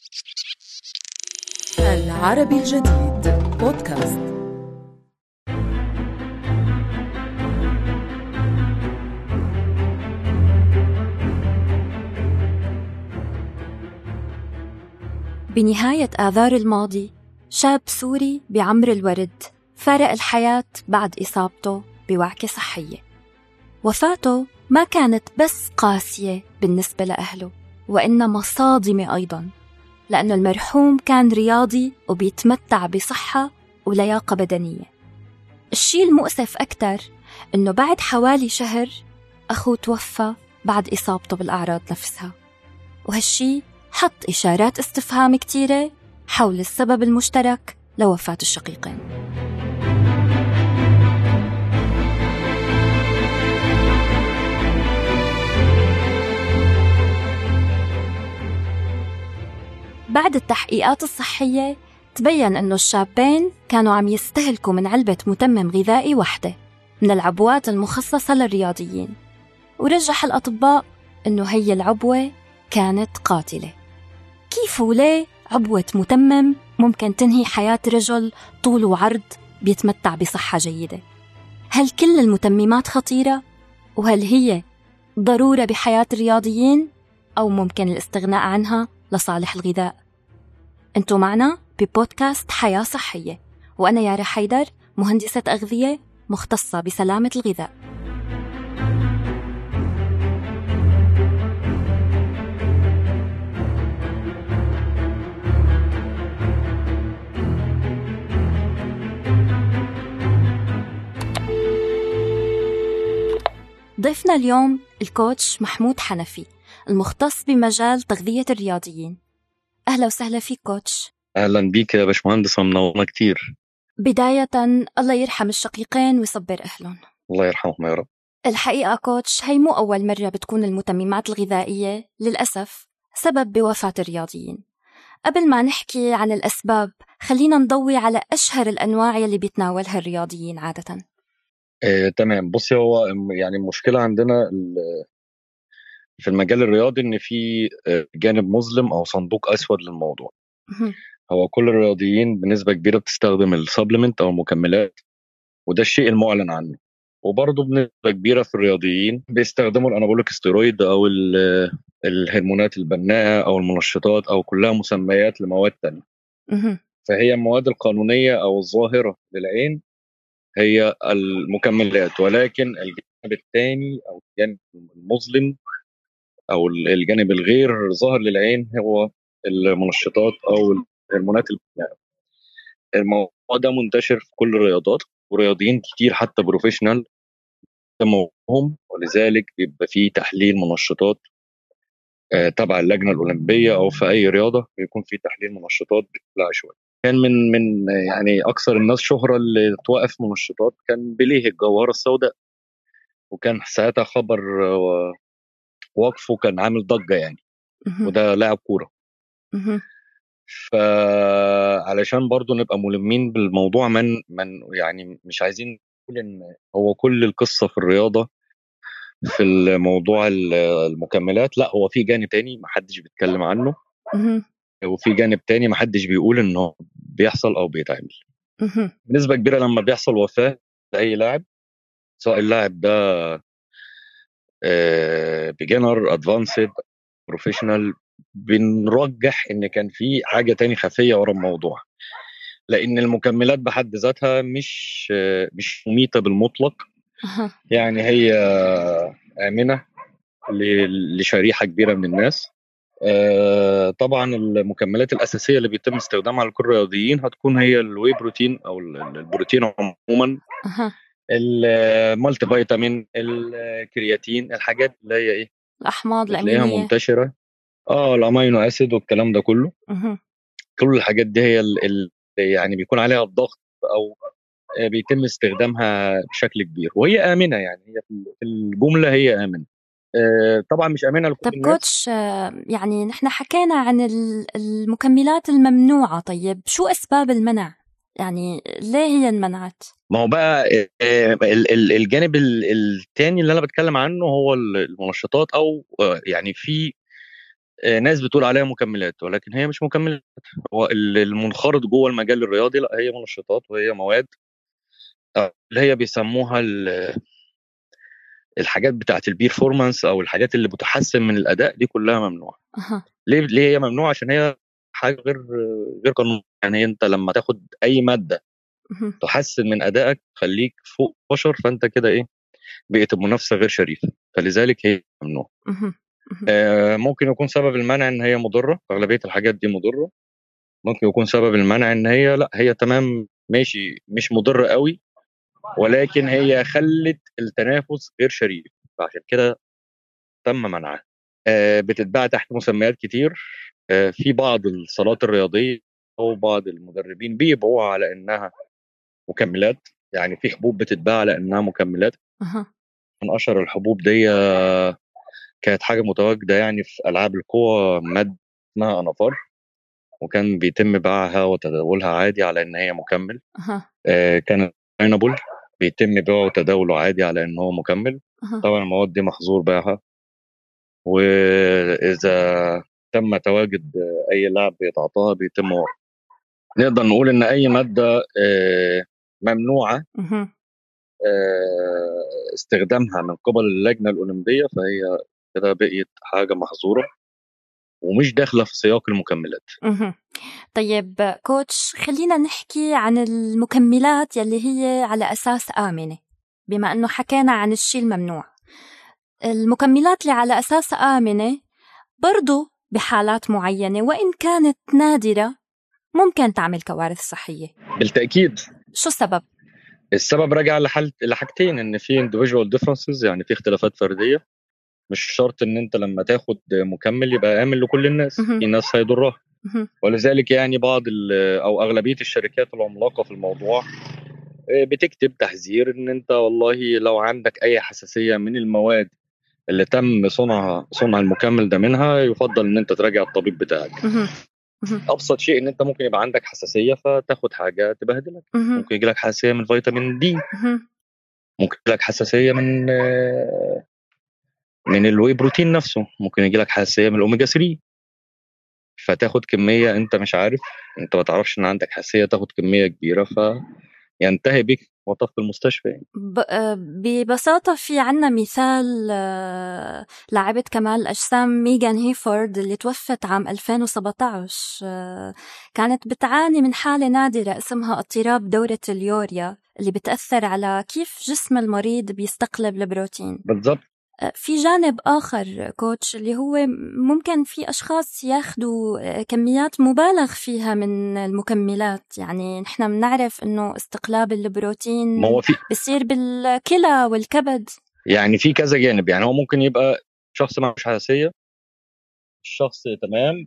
العربي الجديد بودكاست بنهاية آذار الماضي شاب سوري بعمر الورد فارق الحياة بعد إصابته بوعكة صحية وفاته ما كانت بس قاسية بالنسبة لأهله وإنما صادمة أيضا لأنه المرحوم كان رياضي وبيتمتع بصحة ولياقة بدنية الشيء المؤسف أكثر إنه بعد حوالي شهر أخوه توفى بعد إصابته بالأعراض نفسها وهالشي حط إشارات استفهام كتيرة حول السبب المشترك لوفاة الشقيقين بعد التحقيقات الصحية تبين أنه الشابين كانوا عم يستهلكوا من علبة متمم غذائي وحدة من العبوات المخصصة للرياضيين ورجح الأطباء أنه هي العبوة كانت قاتلة كيف وليه عبوة متمم ممكن تنهي حياة رجل طول وعرض بيتمتع بصحة جيدة هل كل المتممات خطيرة؟ وهل هي ضرورة بحياة الرياضيين؟ أو ممكن الاستغناء عنها لصالح الغذاء؟ انتو معنا ببودكاست حياة صحية وأنا يارا حيدر مهندسة أغذية مختصة بسلامة الغذاء ضيفنا اليوم الكوتش محمود حنفي المختص بمجال تغذية الرياضيين أهلا وسهلا فيك كوتش اهلا بيك يا باشمهندس منورنا كتير بداية الله يرحم الشقيقين ويصبر أهلهم الله يرحمهم يا رب الحقيقة كوتش هي مو أول مرة بتكون المتممات الغذائية للأسف سبب بوفاة الرياضيين قبل ما نحكي عن الأسباب خلينا نضوي على أشهر الأنواع يلي بيتناولها الرياضيين عادة آه، تمام بصي هو يعني المشكله عندنا ال- في المجال الرياضي ان في آه، جانب مظلم او صندوق اسود للموضوع مهم. هو كل الرياضيين بنسبه كبيره بتستخدم السبلمنت او المكملات وده الشيء المعلن عنه وبرضه بنسبه كبيره في الرياضيين بيستخدموا الانابوليك ستيرويد او ال- الهرمونات البناءه او المنشطات او كلها مسميات لمواد تانية مهم. فهي المواد القانونيه او الظاهره للعين هي المكملات ولكن الجانب الثاني او الجانب المظلم او الجانب الغير ظاهر للعين هو المنشطات او الهرمونات البناء. الموضوع ده منتشر في كل الرياضات ورياضيين كتير حتى بروفيشنال سموهم ولذلك بيبقى في تحليل منشطات آه، تبع اللجنه الاولمبيه او في اي رياضه بيكون في تحليل منشطات بشكل عشوائي. كان من من يعني اكثر الناس شهره اللي توقف منشطات كان بيليه الجوهره السوداء وكان ساعتها خبر آه، وقفه كان عامل ضجه يعني مهم. وده لاعب كوره مهم. فعلشان برضو نبقى ملمين بالموضوع من من يعني مش عايزين نقول ان هو كل القصه في الرياضه في الموضوع ال- المكملات لا هو في جانب تاني محدش بيتكلم عنه مهم. وفي جانب تاني محدش بيقول انه بيحصل او بيتعمل مهم. بنسبه كبيره لما بيحصل وفاه لاي لاعب سواء اللاعب ده بيجنر ادفانسد بروفيشنال بنرجح ان كان في حاجه تاني خفيه ورا الموضوع لان المكملات بحد ذاتها مش آه، مش مميته بالمطلق أها. يعني هي امنه ل- لشريحه كبيره من الناس آه، طبعا المكملات الاساسيه اللي بيتم استخدامها لكل الرياضيين هتكون هي الواي بروتين او ال- ال- البروتين عموما أها. المالتي فيتامين الكرياتين الحاجات اللي هي ايه الأحماض بتلاقيها الأمينية منتشره اه الامينو اسيد والكلام ده كله مهم. كل الحاجات دي هي اللي يعني بيكون عليها الضغط او آه، بيتم استخدامها بشكل كبير وهي امنه يعني هي في في الجمله هي امنه آه، طبعا مش امنه لكل طب الناس كوتش آه، يعني نحن حكينا عن ال- المكملات الممنوعة طيب شو أسباب المنع؟ يعني ليه هي انمنعت؟ ما هو بقى آه، ال- ال- الجانب ال- التاني اللي انا بتكلم عنه هو ال- المنشطات او آه، يعني في آه، ناس بتقول عليها مكملات ولكن هي مش مكملات هو ال- المنخرط جوه المجال الرياضي لا هي منشطات وهي مواد آه، اللي هي بيسموها ال- الحاجات بتاعت البيرفورمانس او الحاجات اللي بتحسن من الاداء دي كلها ممنوعه أها ليه ليه هي ممنوعه عشان هي حاجه غير غير قانونيه يعني انت لما تاخد اي ماده مهم. تحسن من ادائك تخليك فوق بشر فانت كده ايه بقت المنافسه غير شريفه فلذلك هي ممنوعه مهم. مهم. آه، ممكن يكون سبب المنع ان هي مضره اغلبيه الحاجات دي مضره ممكن يكون سبب المنع ان هي لا هي تمام ماشي مش مضره قوي ولكن هي خلت التنافس غير شريف فعشان كده تم منعها آه، بتتباع تحت مسميات كتير آه، في بعض الصالات الرياضيه او بعض المدربين بيبيعوها على انها مكملات يعني في حبوب بتتباع على انها مكملات أها من اشهر الحبوب دي آه، كانت حاجه متواجده يعني في العاب القوى ماده اسمها انافار وكان بيتم بيعها وتداولها عادي على ان هي مكمل أها آه، كان بينابل بيتم بيعه وتداوله عادي على ان هو مكمل أها طبعا المواد دي محظور بيعها واذا تم تواجد اي لاعب بيتعاطاها بيتم وقفه نقدر نقول ان اي ماده آه، ممنوعه مهم. آه، استخدامها من قبل اللجنه الاولمبيه فهي كده بقيت حاجه محظوره ومش داخله في سياق المكملات مهم. طيب كوتش خلينا نحكي عن المكملات يلي هي على أساس آمنة بما أنه حكينا عن الشيء الممنوع المكملات اللي على أساس آمنة برضو بحالات معينة وإن كانت نادرة ممكن تعمل كوارث صحية بالتاكيد شو السبب؟ السبب راجع لحل لحاجتين ان في individual differences يعني في اختلافات فرديه مش شرط ان انت لما تاخد مكمل يبقى امن لكل الناس مهم. في ناس هيضرها مهم. ولذلك يعني بعض ال- او اغلبيه الشركات العملاقه في الموضوع آه، بتكتب تحذير ان انت والله لو عندك اي حساسيه من المواد اللي تم صنعها صنع المكمل ده منها يفضل ان انت تراجع الطبيب بتاعك مهم. مهم. ابسط شيء ان انت ممكن يبقى عندك حساسيه فتاخد حاجه تبهدلك مهم. ممكن يجي لك حساسيه من فيتامين دي مهم. ممكن يجي لك حساسيه من آه، من الواي بروتين نفسه ممكن يجي لك حساسيه من الاوميجا 3 فتاخد كميه انت مش عارف انت ما تعرفش ان عندك حساسيه تاخد كميه كبيره فينتهي بيك مطاف المستشفى يعني. ب- آه، ببساطة في عنا مثال آه، لاعبة كمال الأجسام ميغان هيفورد اللي توفت عام 2017 آه، كانت بتعاني من حالة نادرة اسمها اضطراب دورة اليوريا اللي بتأثر على كيف جسم المريض بيستقلب البروتين بالظبط آه، في جانب آخر كوتش اللي هو ممكن في أشخاص ياخدوا آه، كميات مبالغ فيها من المكملات يعني نحن بنعرف إنه استقلاب البروتين ما هو في بصير بالكلى والكبد يعني في كذا جانب يعني هو ممكن يبقى شخص ما مش حساسيه الشخص تمام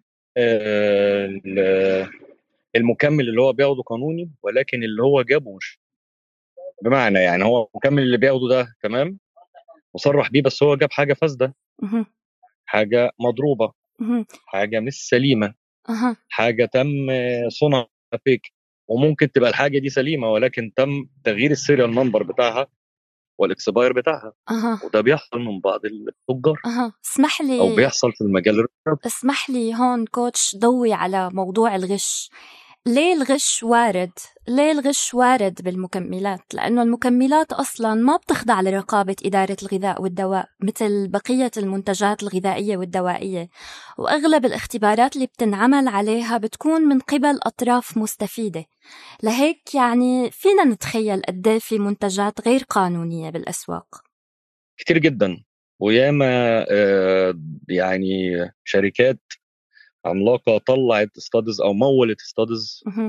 آه، ال- المكمل اللي هو بياخده قانوني ولكن اللي هو جابه مش بمعنى يعني هو المكمل اللي بياخده ده تمام مصرح بيه بس هو جاب حاجه فاسده مهم. حاجه مضروبه مهم. حاجه مش سليمه أها حاجه تم صنع فيك وممكن تبقى الحاجه دي سليمه ولكن تم تغيير السيريال نمبر بتاعها والاكسباير بتاعها أها وده بيحصل من بعض التجار أها اسمح او لي بيحصل في المجال الرياضي اسمح لي هون كوتش ضوي على موضوع الغش ليه الغش وارد؟ ليه الغش وارد بالمكملات؟ لأنه المكملات أصلا ما بتخضع لرقابة إدارة الغذاء والدواء مثل بقية المنتجات الغذائية والدوائية وأغلب الاختبارات اللي بتنعمل عليها بتكون من قبل أطراف مستفيدة لهيك يعني فينا نتخيل قد إيه في منتجات غير قانونية بالأسواق كتير جدا وياما آه، يعني شركات عملاقه طلعت ستادز او مولت ستادز مهم.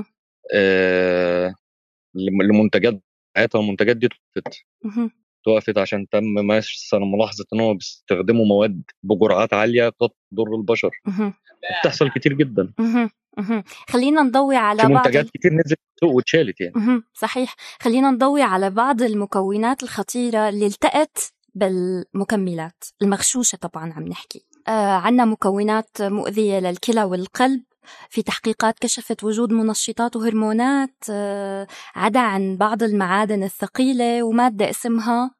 لمنتجات بتاعتها والمنتجات دي توقفت مهم. توقفت عشان تم مثلا ملاحظه ان هم بيستخدموا مواد بجرعات عاليه قد تضر البشر مهم. بتحصل كتير جدا مهم. مهم. خلينا نضوي على في بعض منتجات ال- كتير نزلت السوق واتشالت يعني مهم. صحيح خلينا نضوي على بعض المكونات الخطيرة اللي التقت بالمكملات المغشوشة طبعا عم نحكي آه عنا مكونات مؤذية للكلى والقلب في تحقيقات كشفت وجود منشطات وهرمونات آه عدا عن بعض المعادن الثقيلة ومادة اسمها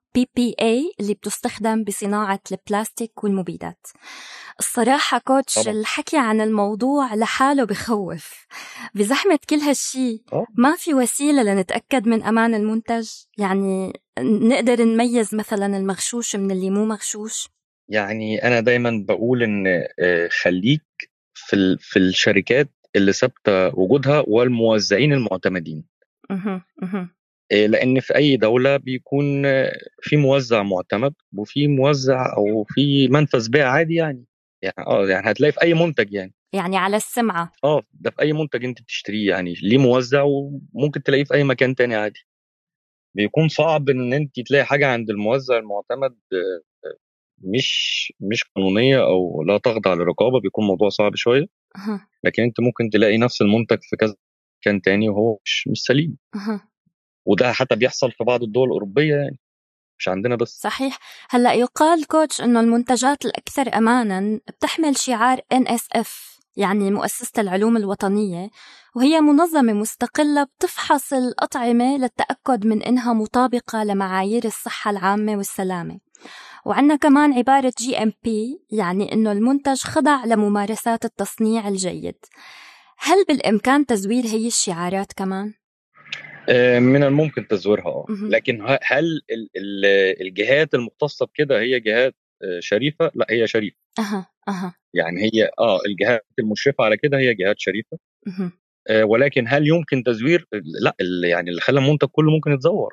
PPA اللي بتستخدم بصناعة البلاستيك والمبيدات الصراحة كوتش طبعا. الحكي عن الموضوع لحاله بخوف بزحمة كل هالشي آه. ما في وسيلة لنتأكد من أمان المنتج يعني نقدر نميز مثلا المغشوش من اللي مو مغشوش يعني انا دايما بقول ان آه، خليك في ال- في الشركات اللي ثابته وجودها والموزعين المعتمدين مهم. مهم. آه، لان في اي دوله بيكون آه، في موزع معتمد وفي موزع او في منفذ بيع عادي يعني يعني اه يعني هتلاقي في اي منتج يعني يعني على السمعة اه ده في اي منتج انت بتشتريه يعني ليه موزع وممكن تلاقيه في اي مكان تاني عادي بيكون صعب ان انت تلاقي حاجه عند الموزع المعتمد آه، مش مش قانونيه او لا تخضع للرقابه بيكون موضوع صعب شويه أها. لكن انت ممكن تلاقي نفس المنتج في كذا مكان تاني وهو مش مش سليم أها. وده حتى بيحصل في بعض الدول الاوروبيه يعني مش عندنا بس صحيح هلا يقال كوتش انه المنتجات الاكثر امانا بتحمل شعار NSF يعني مؤسسة العلوم الوطنية وهي منظمة مستقلة بتفحص الأطعمة للتأكد من إنها مطابقة لمعايير الصحة العامة والسلامة وعندنا كمان عبارة GMP يعني إنه المنتج خضع لممارسات التصنيع الجيد هل بالإمكان تزوير هي الشعارات كمان؟ آه، من الممكن تزويرها اه مهم. لكن ه- هل ال- ال- الجهات المختصه بكده هي جهات آه، شريفه لا هي شريفه أها أها يعني هي اه الجهات المشرفه على كده هي جهات شريفه مهم. آه، ولكن هل يمكن تزوير لا ال- يعني اللي خلى المنتج كله ممكن يتزور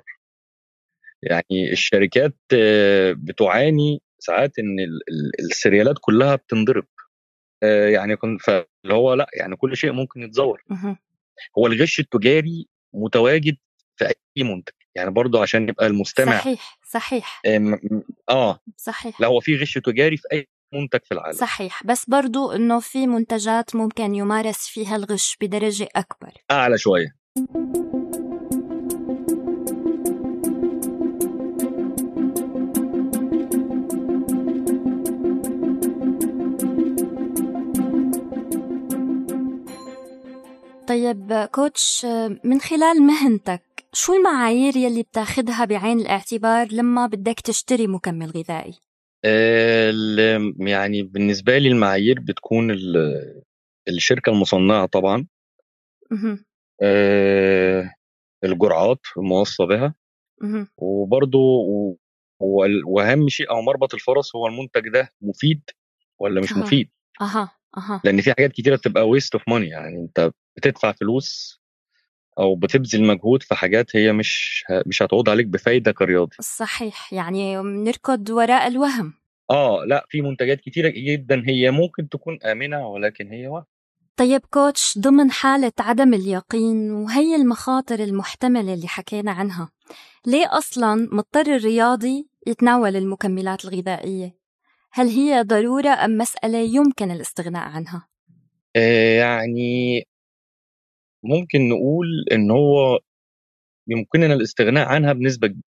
يعني الشركات آه، بتعاني ساعات ان ال- ال- السريالات كلها بتنضرب آه، يعني كن فاللي هو لا يعني كل شيء ممكن يتزور مهم. هو الغش التجاري متواجد في اي منتج يعني برضه عشان يبقى المستمع صحيح صحيح آه، م- م- اه صحيح لا هو في غش تجاري في اي منتج في العالم صحيح بس برضو انه في منتجات ممكن يمارس فيها الغش بدرجة اكبر اعلى شويه طيب كوتش من خلال مهنتك شو المعايير يلي بتاخدها بعين الاعتبار لما بدك تشتري مكمل غذائي؟ آه، ال- يعني بالنسبه لي المعايير بتكون ال- الشركه المصنعه طبعا مهم. آه، الجرعات الموصى بها مهم. وبرضه و- وال- واهم شيء او مربط الفرس هو المنتج ده مفيد ولا مش أها. مفيد اها اها لان في حاجات كتيره بتبقى ويست اوف ماني يعني انت بتدفع فلوس او بتبذل مجهود في حاجات هي مش ه- مش هتعود عليك بفايده كرياضي صحيح يعني بنركض وراء الوهم اه لا في منتجات كتيره جدا هي ممكن تكون امنه ولكن هي وهم طيب كوتش ضمن حالة عدم اليقين وهي المخاطر المحتملة اللي حكينا عنها ليه أصلا مضطر الرياضي يتناول المكملات الغذائية؟ هل هي ضرورة أم مسألة يمكن الاستغناء عنها؟ آه يعني ممكن نقول ان هو يمكننا الاستغناء عنها بنسبه كبيره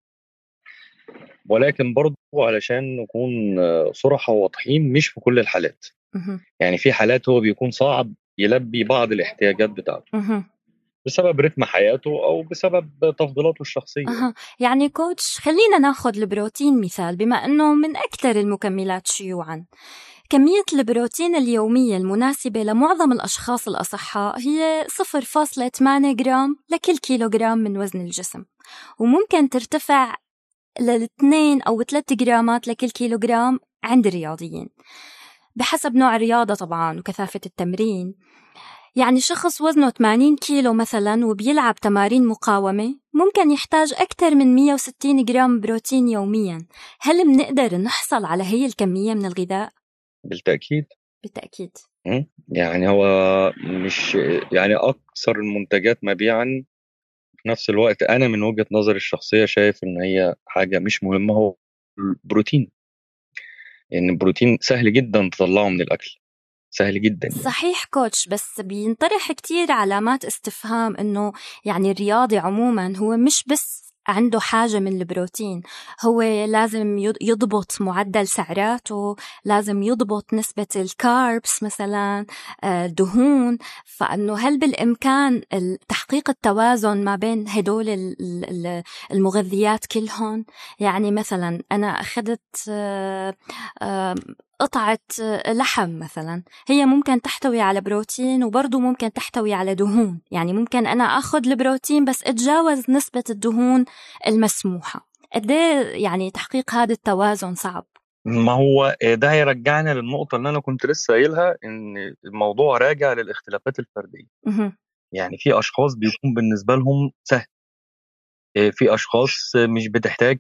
ولكن برضه علشان نكون آه، صراحه وواضحين مش في كل الحالات مهم. يعني في حالات هو بيكون صعب يلبي بعض الاحتياجات بتاعته مهم. بسبب رتم حياته او بسبب تفضيلاته الشخصيه أها يعني كوتش خلينا ناخد البروتين مثال بما أنه من أكثر المكملات شيوعا كمية البروتين اليومية المناسبة لمعظم الأشخاص الأصحاء هي 0.8 جرام لكل كيلوغرام من وزن الجسم وممكن ترتفع ل 2 أو 3 جرامات لكل كيلوغرام عند الرياضيين بحسب نوع الرياضة طبعا وكثافة التمرين يعني شخص وزنه 80 كيلو مثلا وبيلعب تمارين مقاومة ممكن يحتاج أكثر من 160 جرام بروتين يوميا هل منقدر نحصل على هي الكمية من الغذاء؟ بالتاكيد بالتأكيد مم. يعني هو مش يعني اكثر المنتجات مبيعا في نفس الوقت انا من وجهه نظري الشخصيه شايف ان هي حاجه مش مهمه هو البروتين يعني البروتين سهل جدا تطلعه من الاكل سهل جدا يعني. صحيح كوتش بس بينطرح كتير علامات استفهام انه يعني الرياضي عموما هو مش بس عنده حاجة من البروتين هو لازم يضبط معدل سعراته لازم يضبط نسبة الكاربس مثلا آه، دهون فأنه هل بالإمكان تحقيق التوازن ما بين هدول المغذيات كلهم يعني مثلا أنا أخذت آه، آه، قطعة لحم مثلا هي ممكن تحتوي على بروتين وبرضه ممكن تحتوي على دهون يعني ممكن أنا أخذ البروتين بس أتجاوز نسبة الدهون المسموحة قد إيه يعني تحقيق هذا التوازن صعب ما هو ده هيرجعنا للنقطة اللي أنا كنت لسه قايلها إن الموضوع راجع للاختلافات الفردية يعني في أشخاص بيكون بالنسبة لهم سهل في أشخاص مش بتحتاج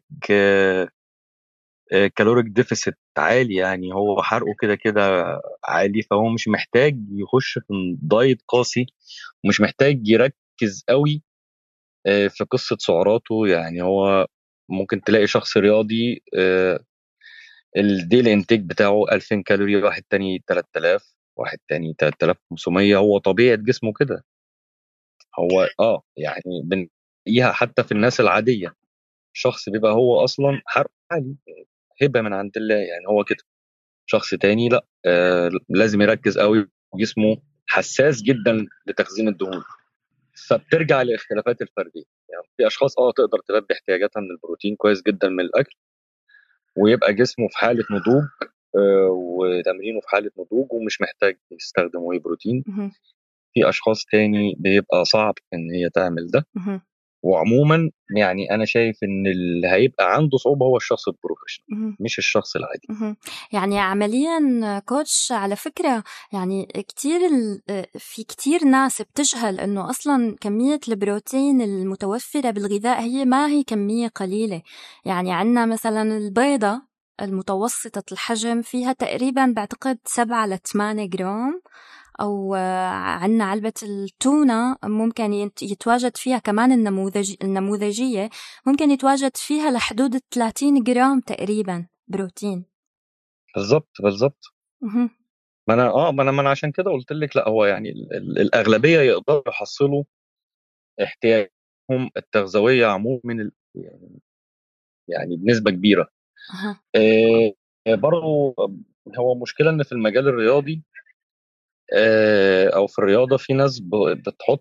كالوريك ديفيسيت عالي يعني هو حرقه كده كده عالي فهو مش محتاج يخش في دايت قاسي ومش محتاج يركز قوي آه، في قصة سعراته يعني هو ممكن تلاقي شخص رياضي آه، الديل انتيك بتاعه 2000 كالوري واحد تاني 3000 واحد تاني 3500 هو طبيعة جسمه كده هو اه يعني بنلاقيها حتى في الناس العادية شخص بيبقى هو اصلا حرق عالي هبه من عند الله يعني هو كده شخص تاني لا آه لازم يركز قوي جسمه حساس جدا لتخزين الدهون فبترجع لاختلافات الفرديه يعني في اشخاص اه تقدر تلبي احتياجاتها من البروتين كويس جدا من الاكل ويبقى جسمه في حاله نضوج آه وتمرينه في حاله نضوج ومش محتاج يستخدم واي بروتين في اشخاص تاني بيبقى صعب ان هي تعمل ده وعموما يعني انا شايف ان اللي هيبقى عنده صعوبه هو الشخص البروفيشنال مش الشخص العادي يعني عمليا كوتش على فكره يعني كتير في كتير ناس بتجهل انه اصلا كميه البروتين المتوفره بالغذاء هي ما هي كميه قليله يعني عندنا مثلا البيضه المتوسطة الحجم فيها تقريبا بعتقد 7 ل 8 جرام أو عنا علبة التونة ممكن يتواجد فيها كمان النموذج النموذجية ممكن يتواجد فيها لحدود 30 جرام تقريبا بروتين بالظبط بالظبط ما انا اه ما انا ما انا عشان كده قلت لك لا هو يعني الاغلبيه يقدروا يحصلوا احتياجهم التغذويه عموما من ال... يعني, يعني بنسبه كبيره أه. آه برضه هو مشكله ان في المجال الرياضي آه، او في الرياضه في ناس بتحط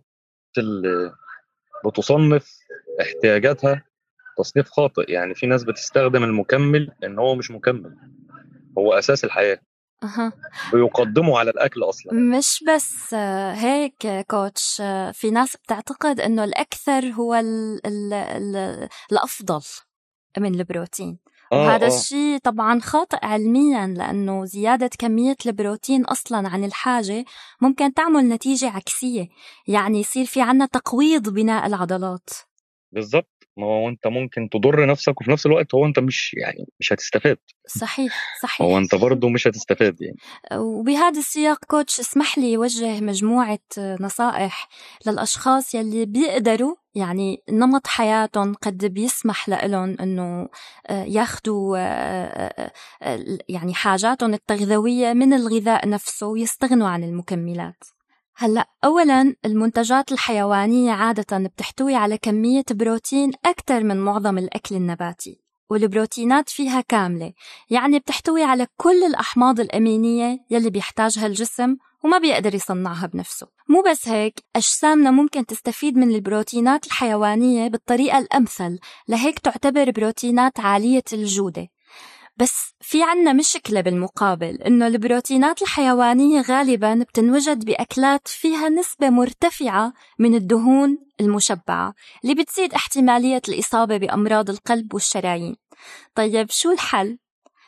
بتصنف احتياجاتها تصنيف خاطئ يعني في ناس بتستخدم المكمل ان هو مش مكمل هو اساس الحياه أه. بيقدموا على الاكل اصلا مش بس هيك كوتش في ناس بتعتقد انه الاكثر هو ال ال ال الافضل من البروتين آه، وهذا آه. الشيء طبعا خاطئ علميا لأنه زيادة كمية البروتين أصلا عن الحاجة ممكن تعمل نتيجة عكسية يعني يصير في عنا تقويض بناء العضلات بالضبط ما هو انت ممكن تضر نفسك وفي نفس الوقت هو انت مش يعني مش هتستفاد صحيح صحيح هو انت برضه مش هتستفاد يعني وبهذا السياق كوتش اسمح لي وجه مجموعة نصائح للأشخاص يلي بيقدروا يعني نمط حياتهم قد بيسمح لهم انه آه، ياخذوا آه، آه، يعني حاجاتهم التغذويه من الغذاء نفسه ويستغنوا عن المكملات هلا اولا المنتجات الحيوانيه عاده بتحتوي على كميه بروتين اكثر من معظم الاكل النباتي والبروتينات فيها كاملة يعني بتحتوي على كل الأحماض الأمينية يلي بيحتاجها الجسم وما بيقدر يصنعها بنفسه مو بس هيك أجسامنا ممكن تستفيد من البروتينات الحيوانية بالطريقة الأمثل لهيك تعتبر بروتينات عالية الجودة بس في عنا مشكلة بالمقابل إنه البروتينات الحيوانية غالبا بتنوجد بأكلات فيها نسبة مرتفعة من الدهون المشبعة اللي بتزيد احتمالية الإصابة بأمراض القلب والشرايين طيب شو الحل؟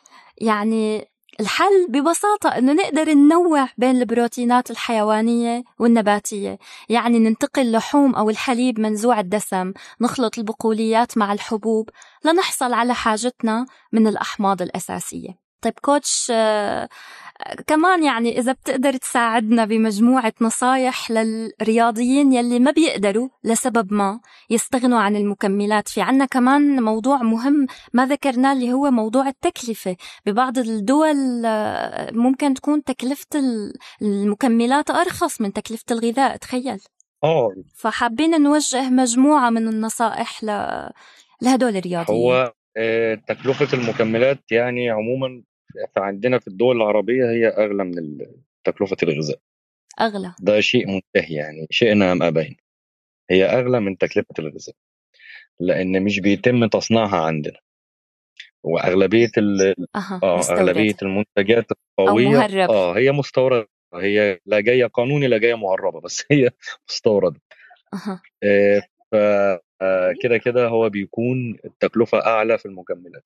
يعني الحل ببساطة إنه نقدر ننوع بين البروتينات الحيوانية والنباتية يعني ننتقل لحوم أو الحليب منزوع الدسم نخلط البقوليات مع الحبوب لنحصل على حاجتنا من الأحماض الأساسية طيب كوتش آه، كمان يعني إذا بتقدر تساعدنا بمجموعة نصايح للرياضيين يلي ما بيقدروا لسبب ما يستغنوا عن المكملات في عنا كمان موضوع مهم ما ذكرناه اللي هو موضوع التكلفة ببعض الدول آه، ممكن تكون تكلفة المكملات أرخص من تكلفة الغذاء تخيل اه فحابين نوجه مجموعة من النصائح ل... لهدول الرياضيين هو آه، تكلفة المكملات يعني عموما فعندنا في الدول العربية هي أغلى من ال- تكلفة الغذاء أغلى ده شيء منتهي يعني شئنا أم أبينا هي أغلى من تكلفة الغذاء لأن مش بيتم تصنيعها عندنا وأغلبية ال... أها آه مستورد أغلبية المنتجات القوية مهرب. آه هي مستوردة هي لا جاية قانوني لا جاية مهربة بس هي مستوردة أها آه، ف آه، كده كده هو بيكون التكلفة أعلى في المكملات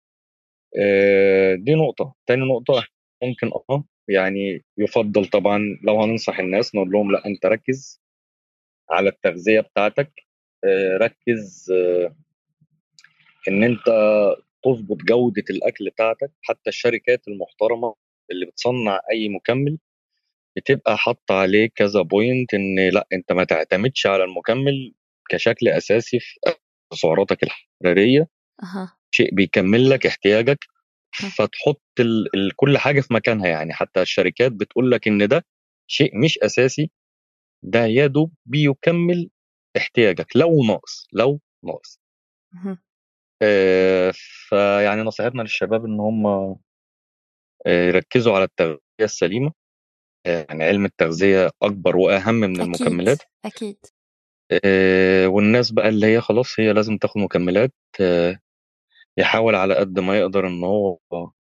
آه، دي نقطة تاني نقطة ممكن اه يعني يفضل طبعا لو هننصح الناس نقول لهم لا انت ركز على التغذية بتاعتك آه، ركز آه، ان انت تظبط جودة الاكل بتاعتك حتى الشركات المحترمة اللي بتصنع اي مكمل بتبقى حاطة عليه كذا بوينت ان لا انت ما تعتمدش على المكمل كشكل اساسي في سعراتك الحرارية أها شيء بيكمل لك احتياجك م. فتحط ال ال كل حاجة في مكانها يعني حتى الشركات بتقول لك ان ده شيء مش اساسي ده يا دوب بيكمل احتياجك لو ناقص لو ناقص مهم. آه فيعني نصيحتنا للشباب ان هم آه يركزوا على التغذية السليمة آه يعني علم التغذية اكبر واهم من أكيد المكملات أكيد آه والناس بقى اللي هي خلاص هي لازم تاخد مكملات آه يحاول على قد ما يقدر ان هو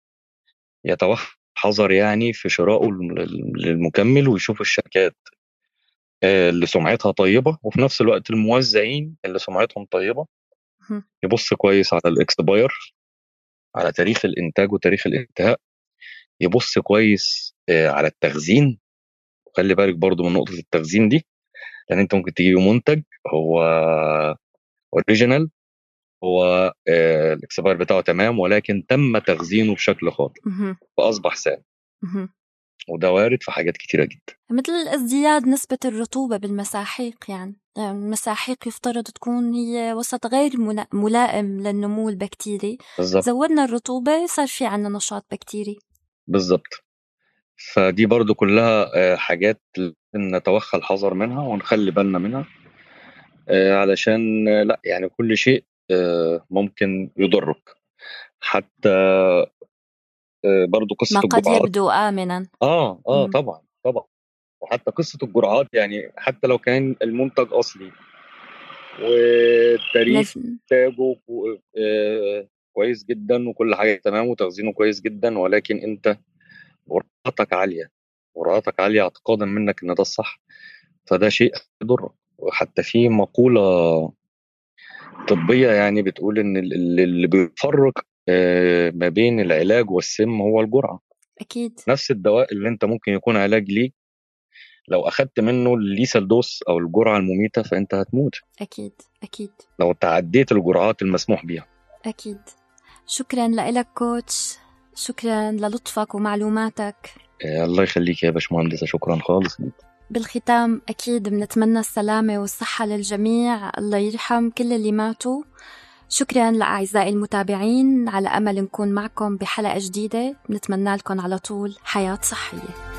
يتوخى حذر يعني في شرائه لل- للمكمل ويشوف الشركات آه، اللي سمعتها طيبة وفي نفس الوقت الموزعين اللي سمعتهم طيبة مهم. يبص كويس على الاكسباير على تاريخ الإنتاج وتاريخ الانتهاء يبص كويس آه، على التخزين وخلي بالك برضو من نقطة التخزين دي لأن أنت ممكن تجيب منتج هو اوريجينال هو آه، الاكسباير بتاعه تمام ولكن تم تخزينه بشكل خاطئ مهم. فأصبح سام مهم. وده وارد في حاجات كتيرة جدا مثل ازدياد نسبة الرطوبة بالمساحيق يعني يعني المساحيق يفترض تكون هي وسط غير ملا- ملائم للنمو البكتيري بالظبط زودنا الرطوبة صار في عنا نشاط بكتيري بالظبط فدي برضو كلها آه، حاجات لازم نتوخى الحذر منها ونخلي بالنا منها آه، علشان آه، لا يعني كل شيء آه، ممكن يضرك حتى آه، برضو قصة ما قد الجرعات يبدو آمنا اه اه مم. طبعا طبعا وحتى قصة الجرعات يعني حتى لو كان المنتج أصلي والتاريخ نف- إنتاجه كو- آه، كويس جدا وكل حاجة تمام وتخزينه كويس جدا ولكن أنت جرعاتك عالية جرعاتك عالية اعتقادا منك إن ده الصح فده شيء يضرك وحتى في مقولة طبية يعني بتقول إن ال- ال- اللي بيفرق آه، ما بين العلاج والسم هو الجرعة أكيد نفس الدواء اللي أنت ممكن يكون علاج ليك لو أخدت منه الليسال دوس أو الجرعة المميتة فأنت هتموت أكيد أكيد لو تعديت الجرعات المسموح بها أكيد شكرا لك كوتش شكرا للطفك ومعلوماتك آه، الله يخليك يا باشمهندسة شكرا خالص بالختام أكيد بنتمنى السلامة والصحة للجميع الله يرحم كل اللي ماتوا شكرا لأعزائي المتابعين على أمل نكون معكم بحلقة جديدة نتمنى لكم على طول حياة صحية